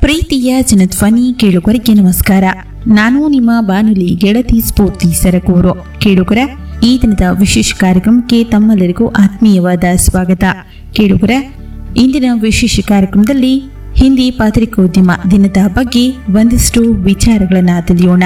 ಪ್ರೀತಿಯ ಜನಧ್ವನಿ ಕೇಳುಗರಿಗೆ ನಮಸ್ಕಾರ ನಾನು ನಿಮ್ಮ ಬಾನುಲಿ ಗೆಳತಿ ಸ್ಫೂರ್ತಿ ಸರಕೂರು ಕೇಳುಗರ ಈ ದಿನದ ವಿಶೇಷ ಕಾರ್ಯಕ್ರಮಕ್ಕೆ ತಮ್ಮೆಲ್ಲರಿಗೂ ಆತ್ಮೀಯವಾದ ಸ್ವಾಗತ ಕೇಳುಗರ ಇಂದಿನ ವಿಶೇಷ ಕಾರ್ಯಕ್ರಮದಲ್ಲಿ ಹಿಂದಿ ಪತ್ರಿಕೋದ್ಯಮ ದಿನದ ಬಗ್ಗೆ ಒಂದಿಷ್ಟು ವಿಚಾರಗಳನ್ನು ತಿಳಿಯೋಣ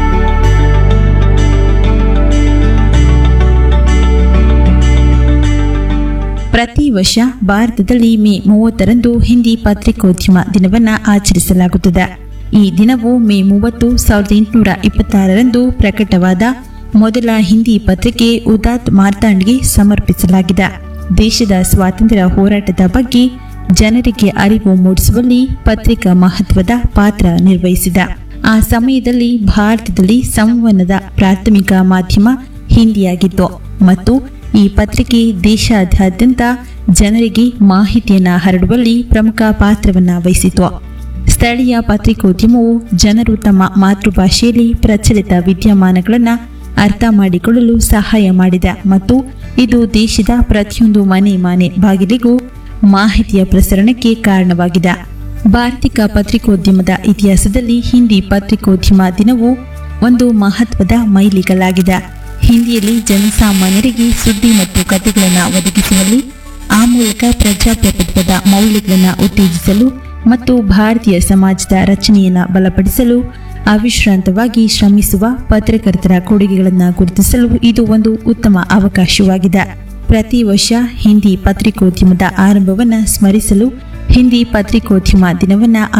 ಪ್ರತಿ ವರ್ಷ ಭಾರತದಲ್ಲಿ ಮೇ ಮೂವತ್ತರಂದು ಹಿಂದಿ ಪತ್ರಿಕೋದ್ಯಮ ದಿನವನ್ನ ಆಚರಿಸಲಾಗುತ್ತದೆ ಈ ದಿನವು ಮೇ ಮೂವತ್ತು ಸಾವಿರದ ಎಂಟುನೂರ ಇಪ್ಪತ್ತಾರರಂದು ಪ್ರಕಟವಾದ ಮೊದಲ ಹಿಂದಿ ಪತ್ರಿಕೆ ಉದಾತ್ ಮಾರ್ತಾಂಡ್ಗೆ ಸಮರ್ಪಿಸಲಾಗಿದೆ ದೇಶದ ಸ್ವಾತಂತ್ರ್ಯ ಹೋರಾಟದ ಬಗ್ಗೆ ಜನರಿಗೆ ಅರಿವು ಮೂಡಿಸುವಲ್ಲಿ ಪತ್ರಿಕಾ ಮಹತ್ವದ ಪಾತ್ರ ನಿರ್ವಹಿಸಿದ ಆ ಸಮಯದಲ್ಲಿ ಭಾರತದಲ್ಲಿ ಸಂವಹನದ ಪ್ರಾಥಮಿಕ ಮಾಧ್ಯಮ ಹಿಂದಿಯಾಗಿತ್ತು ಮತ್ತು ಈ ಪತ್ರಿಕೆ ದೇಶಾದ್ಯಂತ ಜನರಿಗೆ ಮಾಹಿತಿಯನ್ನ ಹರಡುವಲ್ಲಿ ಪ್ರಮುಖ ಪಾತ್ರವನ್ನ ವಹಿಸಿತು ಸ್ಥಳೀಯ ಪತ್ರಿಕೋದ್ಯಮವು ಜನರು ತಮ್ಮ ಮಾತೃಭಾಷೆಯಲ್ಲಿ ಪ್ರಚಲಿತ ವಿದ್ಯಮಾನಗಳನ್ನು ಅರ್ಥ ಮಾಡಿಕೊಳ್ಳಲು ಸಹಾಯ ಮಾಡಿದೆ ಮತ್ತು ಇದು ದೇಶದ ಪ್ರತಿಯೊಂದು ಮನೆ ಮನೆ ಬಾಗಿಲಿಗೂ ಮಾಹಿತಿಯ ಪ್ರಸರಣಕ್ಕೆ ಕಾರಣವಾಗಿದೆ ಭಾರತಿಕ ಪತ್ರಿಕೋದ್ಯಮದ ಇತಿಹಾಸದಲ್ಲಿ ಹಿಂದಿ ಪತ್ರಿಕೋದ್ಯಮ ದಿನವು ಒಂದು ಮಹತ್ವದ ಮೈಲಿಗಲಾಗಿದೆ ಹಿಂದಿಯಲ್ಲಿ ಜನಸಾಮಾನ್ಯರಿಗೆ ಸುದ್ದಿ ಮತ್ತು ಕಥೆಗಳನ್ನು ಒದಗಿಸುವಲ್ಲಿ ಆ ಮೂಲಕ ಪ್ರಜಾಪ್ರಭುತ್ವದ ಮೌಲ್ಯಗಳನ್ನು ಉತ್ತೇಜಿಸಲು ಮತ್ತು ಭಾರತೀಯ ಸಮಾಜದ ರಚನೆಯನ್ನು ಬಲಪಡಿಸಲು ಅವಿಶ್ರಾಂತವಾಗಿ ಶ್ರಮಿಸುವ ಪತ್ರಕರ್ತರ ಕೊಡುಗೆಗಳನ್ನು ಗುರುತಿಸಲು ಇದು ಒಂದು ಉತ್ತಮ ಅವಕಾಶವಾಗಿದೆ ಪ್ರತಿ ವರ್ಷ ಹಿಂದಿ ಪತ್ರಿಕೋದ್ಯಮದ ಆರಂಭವನ್ನು ಸ್ಮರಿಸಲು ಹಿಂದಿ ಪತ್ರಿಕೋದ್ಯಮ ದಿನವನ್ನು